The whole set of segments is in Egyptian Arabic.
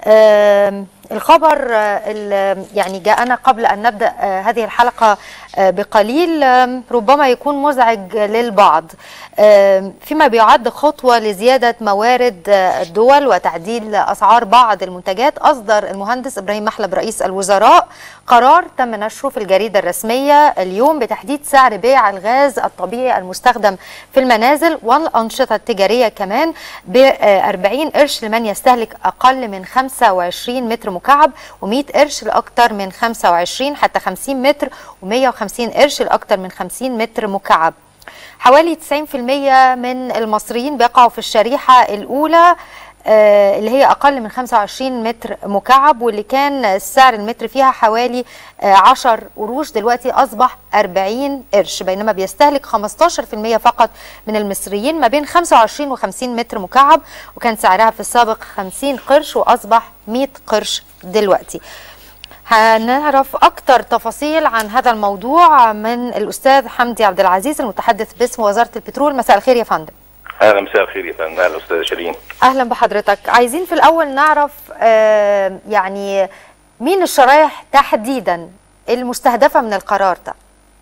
آم، الخبر آه، ال- يعني جاءنا قبل أن نبدأ آه، هذه الحلقة آه، بقليل آم، ربما يكون مزعج للبعض آم، فيما بيعد خطوة لزيادة موارد آه، الدول وتعديل أسعار بعض المنتجات أصدر المهندس إبراهيم محلب رئيس الوزراء قرار تم نشره في الجريدة الرسمية اليوم بتحديد سعر بيع الغاز الطبيعي المستخدم في المنازل والأنشطة التجارية كمان ب 40 قرش لمن يستهلك أقل من 25 متر مكعب و100 قرش لأكثر من 25 حتى 50 متر و150 قرش لأكثر من 50 متر مكعب حوالي 90% من المصريين بيقعوا في الشريحة الأولى آه، اللي هي أقل من 25 متر مكعب واللي كان السعر المتر فيها حوالي آه، 10 قروش دلوقتي أصبح 40 قرش بينما بيستهلك 15% فقط من المصريين ما بين 25 و 50 متر مكعب وكان سعرها في السابق 50 قرش وأصبح 100 قرش دلوقتي هنعرف أكتر تفاصيل عن هذا الموضوع من الأستاذ حمدي عبد العزيز المتحدث باسم وزارة البترول مساء الخير يا فندم اهلا مساء الخير يا فندم اهلا استاذه شيرين اهلا بحضرتك عايزين في الاول نعرف آه يعني مين الشرايح تحديدا المستهدفه من القرار ده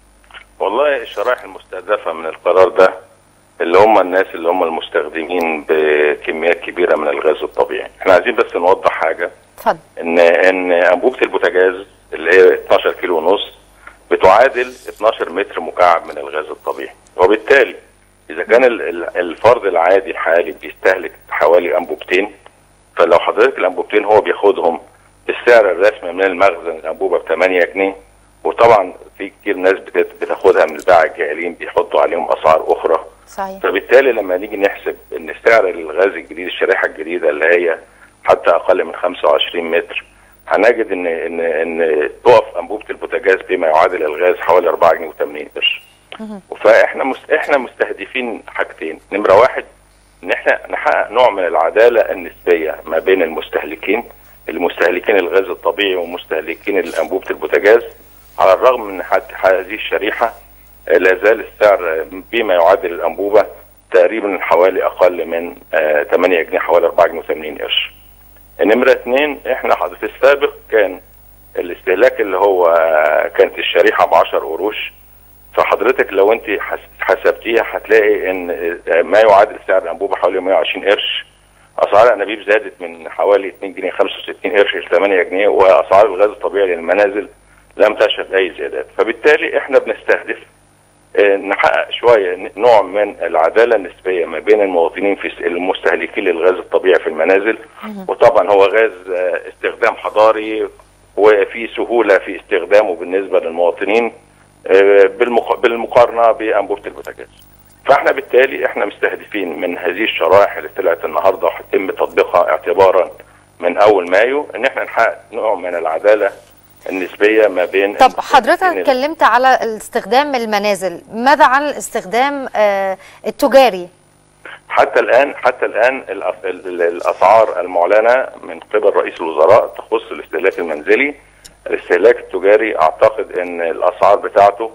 والله الشرائح المستهدفه من القرار ده اللي هم الناس اللي هم المستخدمين بكميات كبيره من الغاز الطبيعي احنا عايزين بس نوضح حاجه اتفضل ان ان انبوبه البوتاجاز اللي هي 12 كيلو ونص بتعادل 12 متر مكعب من الغاز الطبيعي وبالتالي اذا كان ال- ال- الفرد العادي الحالي بيستهلك حوالي انبوبتين فلو حضرتك الانبوبتين هو بياخدهم بالسعر الرسمي من المخزن الانبوبه ب 8 جنيه وطبعا في كتير ناس بتت- بتاخدها من الباعة الجاهلين بيحطوا عليهم اسعار اخرى صحيح فبالتالي لما نيجي نحسب ان سعر الغاز الجديد الشريحه الجديده اللي هي حتى اقل من 25 متر هنجد ان ان ان تقف انبوبه البوتاجاز بما يعادل الغاز حوالي 4 جنيه و80 قرش. فاحنا مس... احنا مستهدفين حاجتين، نمره واحد ان احنا نحقق نوع من العداله النسبيه ما بين المستهلكين المستهلكين الغاز الطبيعي ومستهلكين انبوبه البوتاجاز على الرغم من حد- هذه الشريحه آه، لا زال السعر آه، بما يعادل الانبوبه تقريبا حوالي اقل من آه، 8 جنيه حوالي 4 جنيه و80 قرش. نمره اثنين احنا حض- في السابق كان الاستهلاك اللي هو آه، كانت الشريحه ب 10 قروش فحضرتك لو انت حس- حسبتيها هتلاقي ان آه، ما يعادل سعر الانبوبه حوالي 120 قرش اسعار الانابيب زادت من حوالي 2 جنيه 65 قرش ل 8 جنيه واسعار الغاز الطبيعي للمنازل لم تشهد اي زيادات فبالتالي احنا بنستهدف آه، نحقق شويه ن- نوع من العداله النسبيه ما بين المواطنين في س- المستهلكين للغاز الطبيعي في المنازل وطبعا هو غاز آه، استخدام حضاري وفي سهوله في استخدامه بالنسبه للمواطنين آه، بالمق- بالمقارنه بانبوبه البوتاجاز. فاحنا بالتالي احنا مستهدفين من هذه الشرائح اللي طلعت النهارده وهيتم تطبيقها اعتبارا من اول مايو ان احنا نحقق نوع من العداله النسبيه ما بين طب حضرتك المستهلكين اتكلمت على استخدام المنازل ماذا عن الاستخدام آه التجاري حتى الان حتى الان الأس- ال- ال- الاسعار المعلنه من قبل رئيس الوزراء تخص الاستهلاك المنزلي الاستهلاك التجاري اعتقد ان الاسعار بتاعته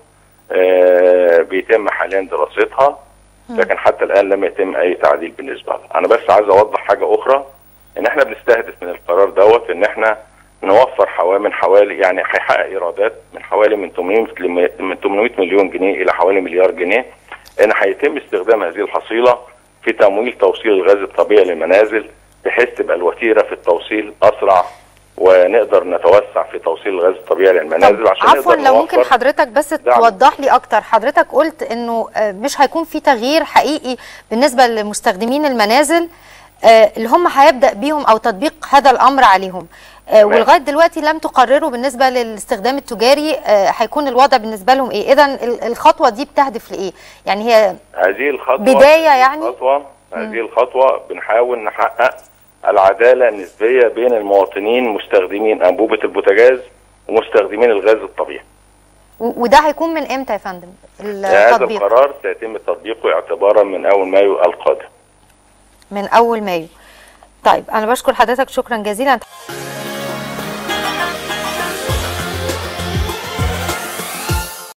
آه، بيتم حاليا دراستها لكن حتى الان لم يتم اي تعديل بالنسبه لها انا بس عايز اوضح حاجه اخرى ان احنا بنستهدف من القرار دوت ان احنا نوفر حوالي من حوالي يعني هيحقق ايرادات من حوالي من 800 لم- من 800 مليون جنيه الى حوالي مليار جنيه ان هيتم استخدام هذه الحصيله في تمويل توصيل الغاز الطبيعي للمنازل بحيث تبقى الوتيره في التوصيل اسرع ونقدر نتوسع في توصيل الغاز الطبيعي للمنازل طب عشان عفوا نقدر لو ممكن نوفر حضرتك بس دعم. توضح لي اكتر حضرتك قلت انه آه، مش هيكون في تغيير حقيقي بالنسبه لمستخدمين المنازل آه، اللي هم هيبدا بيهم او تطبيق هذا الامر عليهم آه، تمام. ولغايه دلوقتي لم تقرروا بالنسبه للاستخدام التجاري آه، هيكون الوضع بالنسبه لهم ايه اذا ال- الخطوه دي بتهدف لايه يعني هي هذه الخطوة بداية هذه يعني؟ الخطوة هذه الخطوة بنحاول نحقق العدالة النسبية بين المواطنين مستخدمين أنبوبة البوتاجاز ومستخدمين الغاز الطبيعي. و- وده هيكون من امتى يا فندم هذا التطبيق القرار سيتم تطبيقه اعتبارا من أول مايو القادم. من اول مايو طيب انا بشكر حضرتك شكرا جزيلا